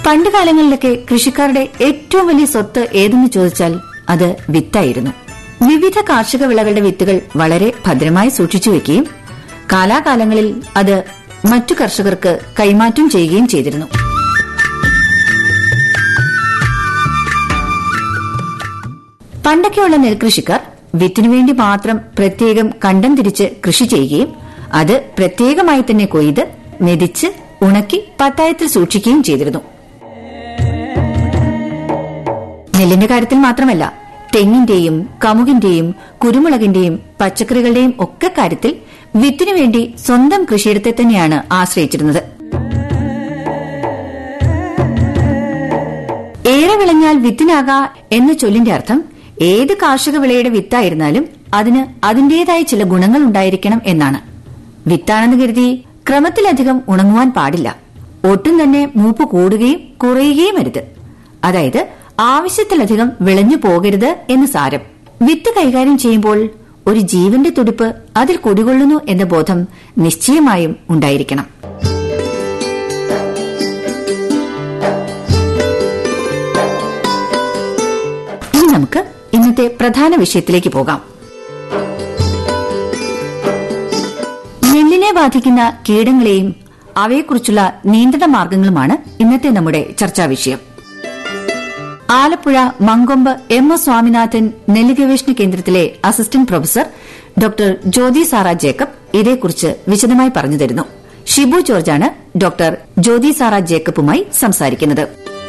പണ്ട് കാലങ്ങളിലൊക്കെ കൃഷിക്കാരുടെ ഏറ്റവും വലിയ സ്വത്ത് ഏതെന്ന് ചോദിച്ചാൽ അത് വിത്തായിരുന്നു വിവിധ കാർഷിക വിളകളുടെ വിത്തുകൾ വളരെ ഭദ്രമായി സൂക്ഷിച്ചു വെക്കുകയും കാലാകാലങ്ങളിൽ അത് മറ്റു കർഷകർക്ക് കൈമാറ്റം ചെയ്യുകയും ചെയ്തിരുന്നു പണ്ടൊക്കെയുള്ള നെൽകൃഷിക്കാർ വിത്തിനു വേണ്ടി മാത്രം പ്രത്യേകം കണ്ടം തിരിച്ച് കൃഷി ചെയ്യുകയും അത് പ്രത്യേകമായി തന്നെ കൊയ്ത് മെതിച്ച് ഉണക്കി പത്തായത്തിൽ സൂക്ഷിക്കുകയും ചെയ്തിരുന്നു നെല്ലിന്റെ കാര്യത്തിൽ മാത്രമല്ല തെങ്ങിന്റെയും കമുകിന്റെയും കുരുമുളകിന്റെയും പച്ചക്കറികളുടെയും ഒക്കെ കാര്യത്തിൽ വിത്തിനു വേണ്ടി സ്വന്തം കൃഷിയിടത്തെ തന്നെയാണ് ആശ്രയിച്ചിരുന്നത് ഏറെ വിളഞ്ഞാൽ വിത്തിനാകാ എന്ന ചൊല്ലിന്റെ അർത്ഥം ഏത് കാർഷിക വിളയുടെ വിത്തായിരുന്നാലും അതിന് അതിന്റേതായ ചില ഗുണങ്ങൾ ഉണ്ടായിരിക്കണം എന്നാണ് വിത്താണെന്ന് കരുതി ക്രമത്തിലധികം ഉണങ്ങുവാൻ പാടില്ല ഒട്ടും തന്നെ മൂപ്പ് കൂടുകയും കുറയുകയും അരുത് അതായത് ആവശ്യത്തിലധികം വിളഞ്ഞു പോകരുത് എന്ന് സാരം വിത്ത് കൈകാര്യം ചെയ്യുമ്പോൾ ഒരു ജീവന്റെ തുടിപ്പ് അതിൽ കുടികൊള്ളുന്നു എന്ന ബോധം നിശ്ചയമായും ഉണ്ടായിരിക്കണം ഇനി നമുക്ക് ഇന്നത്തെ പ്രധാന വിഷയത്തിലേക്ക് പോകാം നെല്ലിനെ ബാധിക്കുന്ന കീടങ്ങളെയും അവയെക്കുറിച്ചുള്ള നിയന്ത്രണ മാർഗങ്ങളുമാണ് ഇന്നത്തെ നമ്മുടെ ചർച്ചാ വിഷയം ആലപ്പുഴ മങ്കൊമ്പ് എം എസ് സ്വാമിനാഥൻ നെല്ല് ഗവേഷണ കേന്ദ്രത്തിലെ assistant professor doctor Jyothi Sara Jacob ഇതേക്കുറിച്ച് വിശദമായി പറഞ്ഞു തരുന്നു ഷിബു ജോർജാണ് ഡോക്ടർ ജ്യോതി സാറ ജേക്കബുമായി സംസാരിക്കുന്നത്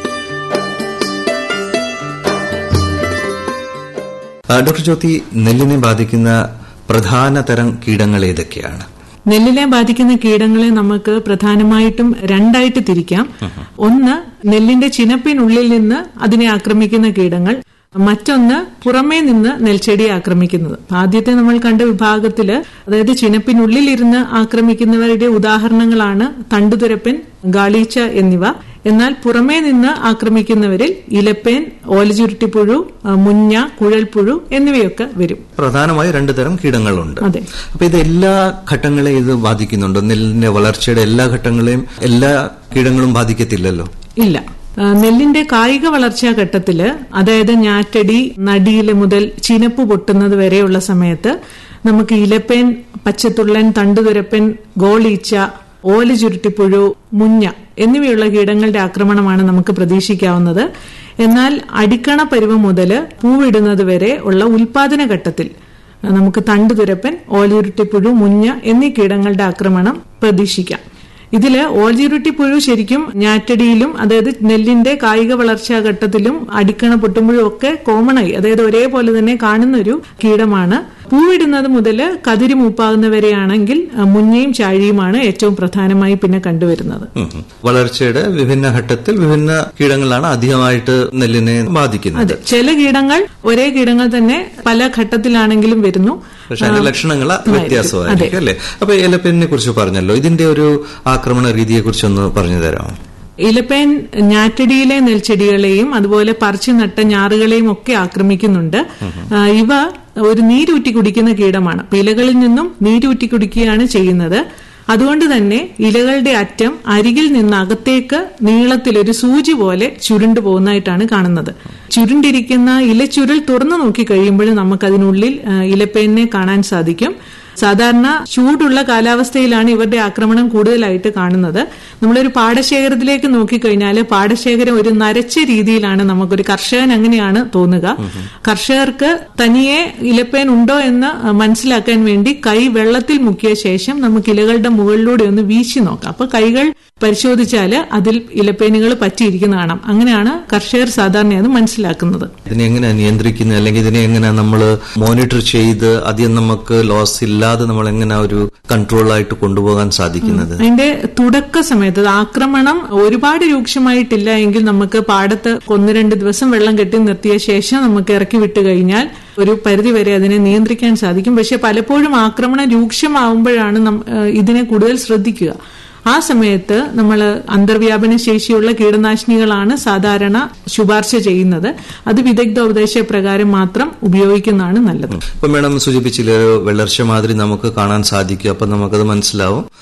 ആ, ഡോക്ടർ ജ്യോതി നെല്ലിനെ ബാധിക്കുന്ന പ്രധാന തരം കീടങ്ങൾ ഏതൊക്കെയാണ് നെല്ലിനെ ബാധിക്കുന്ന കീടങ്ങളെ നമുക്ക് പ്രധാനമായിട്ടും രണ്ടായിട്ട് തിരിക്കാം ഒന്ന് നെല്ലിന്റെ ചിനപ്പിനുള്ളിൽ നിന്ന് അതിനെ ആക്രമിക്കുന്ന കീടങ്ങൾ മറ്റൊന്ന് പുറമേ നിന്ന് നെൽച്ചെടിയെ ആക്രമിക്കുന്നത് ആദ്യത്തെ നമ്മൾ കണ്ട വിഭാഗത്തില് അതായത് ചിനപ്പിനുള്ളിൽ ഇരുന്ന് ആക്രമിക്കുന്നവരുടെ ഉദാഹരണങ്ങളാണ് തണ്ടുതുരപ്പൻ ഗാളീച്ച എന്നിവ എന്നാൽ പുറമേ നിന്ന് ആക്രമിക്കുന്നവരിൽ ഇലപ്പേൻ ഓലചുരുട്ടിപ്പുഴു ആ, മുഞ്ഞ കുഴൽപ്പുഴു എന്നിവയൊക്കെ വരും പ്രധാനമായി രണ്ടു തരം കീടങ്ങളുണ്ട് അതെ അപ്പൊ ഇത് എല്ലാ ഘട്ടങ്ങളെയും ഇത് ബാധിക്കുന്നുണ്ടോ നെല്ലിന്റെ വളർച്ചയുടെ എല്ലാ ഘട്ടങ്ങളെയും എല്ലാ കീടങ്ങളും ബാധിക്കത്തില്ലല്ലോ ഇല്ല ആ, നെല്ലിന്റെ കായിക വളർച്ചാ ഘട്ടത്തില് അതായത് ഞാറ്റടി നടിയില് മുതൽ ചിനപ്പ് പൊട്ടുന്നത് വരെയുള്ള സമയത്ത് നമുക്ക് ഇലപ്പേൻ പച്ചത്തുള്ളൻ തണ്ടുതുരപ്പൻ ഗോളീച്ച ഓല ചുരുട്ടിപ്പുഴു മുഞ്ഞ എന്നിവയുള്ള കീടങ്ങളുടെ ആക്രമണമാണ് നമുക്ക് പ്രതീക്ഷിക്കാവുന്നത് എന്നാൽ അടിക്കണ പരുവം മുതൽ പൂവിടുന്നത് വരെ ഉള്ള ഉൽപാദന ഘട്ടത്തിൽ നമുക്ക് തണ്ടുതുരപ്പൻ ഓലയുരുട്ടിപ്പുഴു മുഞ്ഞ എന്നീ കീടങ്ങളുടെ ആക്രമണം പ്രതീക്ഷിക്കാം ഇതില് ഓൾജിറുട്ടി പുഴു ശരിക്കും ഞാറ്റടിയിലും അതായത് നെല്ലിന്റെ കായിക വളർച്ചാ ഘട്ടത്തിലും അടിക്കണ പൊട്ടുമ്പോഴും ഒക്കെ കോമൺ ആയി അതായത് ഒരേപോലെ തന്നെ കാണുന്ന ഒരു കീടമാണ് പൂവിടുന്നത് മുതൽ കതിരി മൂപ്പാകുന്നവരെയാണെങ്കിൽ അഹ്, മുഞ്ഞയും ചാഴിയുമാണ് ഏറ്റവും പ്രധാനമായി പിന്നെ കണ്ടുവരുന്നത് ഉം ഉം. വളർച്ചയുടെ വിഭിന്ന ഘട്ടത്തിൽ വിഭിന്ന കീടങ്ങളാണ് അധികമായിട്ട് നെല്ലിനെ ബാധിക്കുന്നത് അതെ ചില കീടങ്ങൾ ഒരേ കീടങ്ങൾ തന്നെ പല ഘട്ടത്തിലാണെങ്കിലും വരുന്നു പക്ഷെ അതിന്റെ ലക്ഷണങ്ങൾ വ്യത്യാസമായിരിക്കും അല്ലെ അപ്പൊ എലപ്പെന്നെ കുറിച്ച് പറഞ്ഞല്ലോ ഇതിന്റെ ഒരു ആക്രമണ രീതിയെ കുറിച്ചൊന്ന് പറഞ്ഞു തരാമോ ഇലപ്പേൻ ഞാറ്റടിയിലെ നെൽച്ചെടികളെയും അതുപോലെ പറിച്ചു നട്ട ഞാറുകളെയും ഒക്കെ ആക്രമിക്കുന്നുണ്ട് ആ, ഇവ ഒരു നീരൂറ്റി കുടിക്കുന്ന കീടമാണ് അപ്പൊ ഇലകളിൽ നിന്നും നീരൂറ്റി കുടിക്കുകയാണ് ചെയ്യുന്നത് അതുകൊണ്ട് തന്നെ ഇലകളുടെ അറ്റം അരികിൽ നിന്ന് അകത്തേക്ക് നീളത്തിൽ ഒരു സൂചി പോലെ ചുരുണ്ടു പോകുന്നതായിട്ടാണ് കാണുന്നത് ചുരുണ്ടിരിക്കുന്ന ഇലച്ചുരുൾ തുറന്നു നോക്കി കഴിയുമ്പോൾ നമുക്കതിനുള്ളിൽ ആ, ഇലപ്പേനെ കാണാൻ സാധിക്കും സാധാരണ ചൂടുള്ള കാലാവസ്ഥയിലാണ് ഇവരുടെ ആക്രമണം കൂടുതലായിട്ട് കാണുന്നത് നമ്മളൊരു പാടശേഖരത്തിലേക്ക് നോക്കിക്കഴിഞ്ഞാൽ പാടശേഖരം ഒരു നരച്ച രീതിയിലാണ് നമുക്കൊരു കർഷകൻ അങ്ങനെയാണ് തോന്നുക കർഷകർക്ക് തനിയെ ഇലപ്പേൻ ഉണ്ടോ എന്ന് മനസ്സിലാക്കാൻ വേണ്ടി കൈ വെള്ളത്തിൽ മുക്കിയ ശേഷം നമുക്ക് ഇലകളുടെ മുകളിലൂടെ ഒന്ന് വീശി നോക്കാം അപ്പൊ കൈകൾ പരിശോധിച്ചാൽ അതിൽ ഇലപ്പേനുകൾ പറ്റിയിരിക്കുന്ന കാണാം അങ്ങനെയാണ് കർഷകർ സാധാരണ അത് മനസ്സിലാക്കുന്നത് ഇതിനെ എങ്ങനെയാ നിയന്ത്രിക്കുന്നത് അല്ലെങ്കിൽ ഇതിനെ എങ്ങനെയാ നമ്മൾ മോണിറ്റർ ചെയ്ത് അധികം നമുക്ക് ലോസ് ഇല്ലാതെ നമ്മൾ എങ്ങനെ ഒരു കൺട്രോൾ ആയിട്ട് കൊണ്ടുപോകാൻ സാധിക്കുന്നത് അതിന്റെ തുടക്ക സമയത്ത് അത് ആക്രമണം ഒരുപാട് രൂക്ഷമായിട്ടില്ല എങ്കിൽ നമുക്ക് പാടത്ത് ഒന്ന് രണ്ട് ദിവസം വെള്ളം കെട്ടി നിർത്തിയ ശേഷം നമുക്ക് ഇറക്കി വിട്ട് കഴിഞ്ഞാൽ ഒരു പരിധി വരെ അതിനെ നിയന്ത്രിക്കാൻ സാധിക്കും പക്ഷെ പലപ്പോഴും ആക്രമണം രൂക്ഷമാവുമ്പോഴാണ് നം- ഏഹ് ഇതിനെ കൂടുതൽ ശ്രദ്ധിക്കുക ആ സമയത്ത് നമ്മൾ അന്തർവ്യാപന ശേഷിയുള്ള കീടനാശിനികളാണ് സാധാരണ ശുപാർശ ചെയ്യുന്നത് അത് വിദഗ്ധോപദേശ പ്രകാരം മാത്രം ഉപയോഗിക്കുന്നതാണ് നല്ലത് ഇപ്പൊ മേഡം സൂചിപ്പിച്ചില്ല ഒരു വെള്ളർച്ച മാതിരി നമുക്ക് കാണാൻ സാധിക്കും അപ്പൊ നമുക്കത് മനസ്സിലാവും